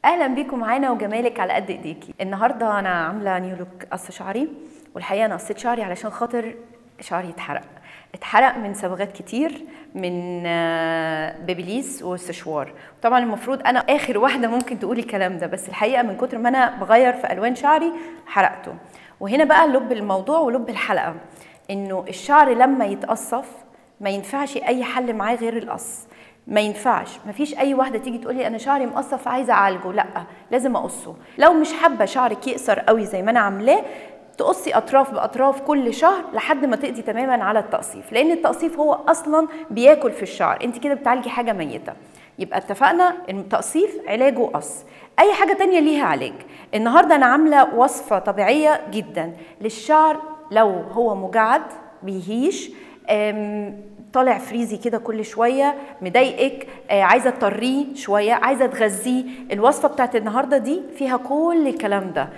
اهلا بيكم معانا وجمالك على قد ايديكي النهارده انا عامله نيو لوك قص شعري والحقيقه انا قصيت شعري علشان خاطر شعري اتحرق اتحرق من صبغات كتير من آه، بيبيليس وسشوار طبعا المفروض انا اخر واحده ممكن تقولي الكلام ده بس الحقيقه من كتر ما انا بغير في الوان شعري حرقته وهنا بقى لب الموضوع ولب الحلقه انه الشعر لما يتقصف ما ينفعش اي حل معاه غير القص ما ينفعش ما فيش اي واحده تيجي تقولي انا شعري مقصف عايزه اعالجه لا لازم اقصه لو مش حابه شعرك يقصر قوي زي ما انا عاملاه تقصي اطراف باطراف كل شهر لحد ما تقضي تماما على التقصيف لان التقصيف هو اصلا بياكل في الشعر انت كده بتعالجي حاجه ميته يبقى اتفقنا ان التقصيف علاجه قص اي حاجه تانية ليها علاج النهارده انا عامله وصفه طبيعيه جدا للشعر لو هو مجعد بيهيش أم، طالع فريزي كده كل شويه مضايقك آه، عايزه تطريه شويه عايزه تغذيه الوصفه بتاعت النهارده دي فيها كل الكلام ده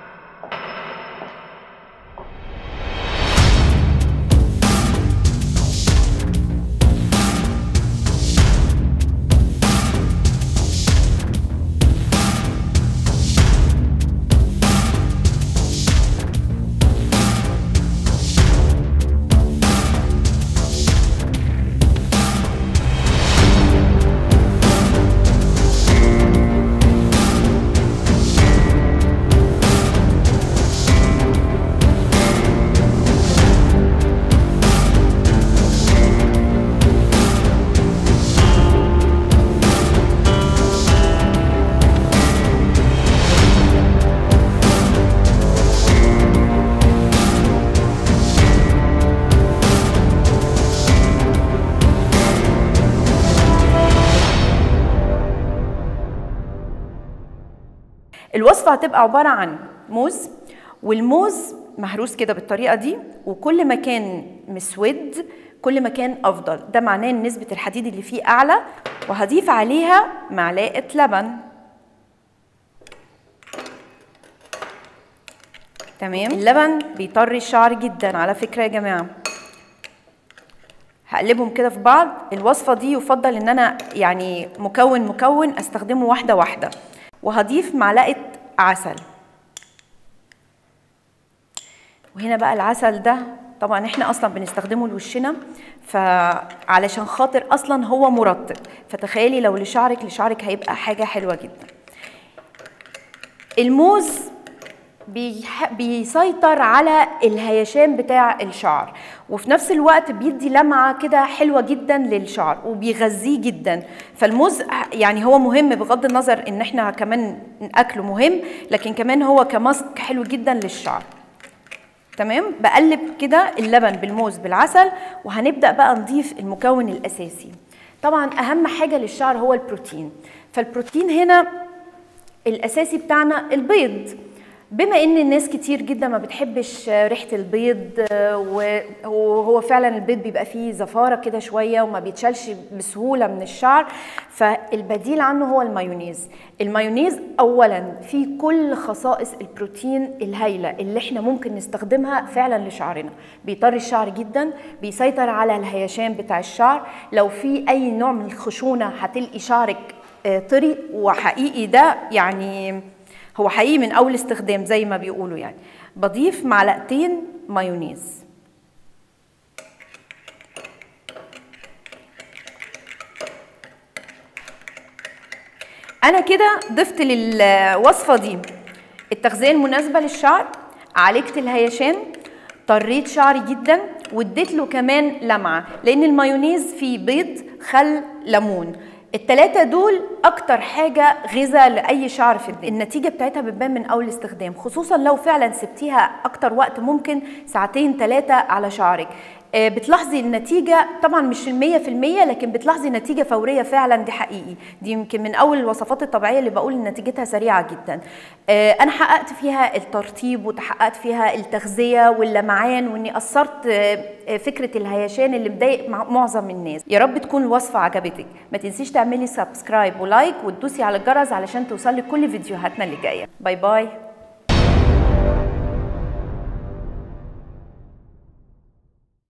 الوصفه هتبقى عباره عن موز والموز مهروس كده بالطريقه دي وكل ما كان مسود كل ما كان افضل ده معناه ان نسبه الحديد اللي فيه اعلى وهضيف عليها معلقه لبن تمام اللبن بيطري الشعر جدا على فكره يا جماعه هقلبهم كده في بعض الوصفه دي يفضل ان انا يعني مكون مكون استخدمه واحده واحده وهضيف معلقه عسل وهنا بقى العسل ده طبعا احنا اصلا بنستخدمه لوشنا فعلشان خاطر اصلا هو مرطب فتخيلي لو لشعرك لشعرك هيبقى حاجه حلوه جدا الموز بيح... بيسيطر على الهيشان بتاع الشعر وفي نفس الوقت بيدي لمعة كده حلوة جدا للشعر وبيغذيه جدا فالموز يعني هو مهم بغض النظر ان احنا كمان اكله مهم لكن كمان هو كماسك حلو جدا للشعر تمام بقلب كده اللبن بالموز بالعسل وهنبدأ بقى نضيف المكون الأساسي طبعا أهم حاجة للشعر هو البروتين فالبروتين هنا الأساسي بتاعنا البيض بما ان الناس كتير جدا ما بتحبش ريحه البيض وهو فعلا البيض بيبقى فيه زفاره كده شويه وما بيتشالش بسهوله من الشعر فالبديل عنه هو المايونيز المايونيز اولا فيه كل خصائص البروتين الهايله اللي احنا ممكن نستخدمها فعلا لشعرنا بيطري الشعر جدا بيسيطر على الهيشان بتاع الشعر لو في اي نوع من الخشونه هتلقي شعرك آه، طري وحقيقي ده يعني هو حقيقي من اول استخدام زي ما بيقولوا يعني بضيف معلقتين مايونيز انا كده ضفت للوصفه دي التغذيه المناسبه للشعر عالجت الهيشان طريت شعري جدا واديت له كمان لمعه لان المايونيز فيه بيض خل ليمون التلاتة دول أكتر حاجة غذاء لأي شعر في الدنيا النتيجة بتاعتها بتبان من أول استخدام خصوصا لو فعلا سبتيها أكتر وقت ممكن ساعتين ثلاثة على شعرك آه، بتلاحظي النتيجة طبعا مش المية في المية لكن بتلاحظي نتيجة فورية فعلا دي حقيقي دي يمكن من أول الوصفات الطبيعية اللي بقول إن نتيجتها سريعة جدا آه، أنا حققت فيها الترطيب وتحققت فيها التغذية واللمعان وإني أثرت آه، آه، فكرة الهيشان اللي مضايق مع- معظم الناس يا رب تكون الوصفة عجبتك ما تنسيش تعملي سبسكرايب ولايك وتدوسي على الجرس علشان توصلي كل فيديوهاتنا اللي جاية باي باي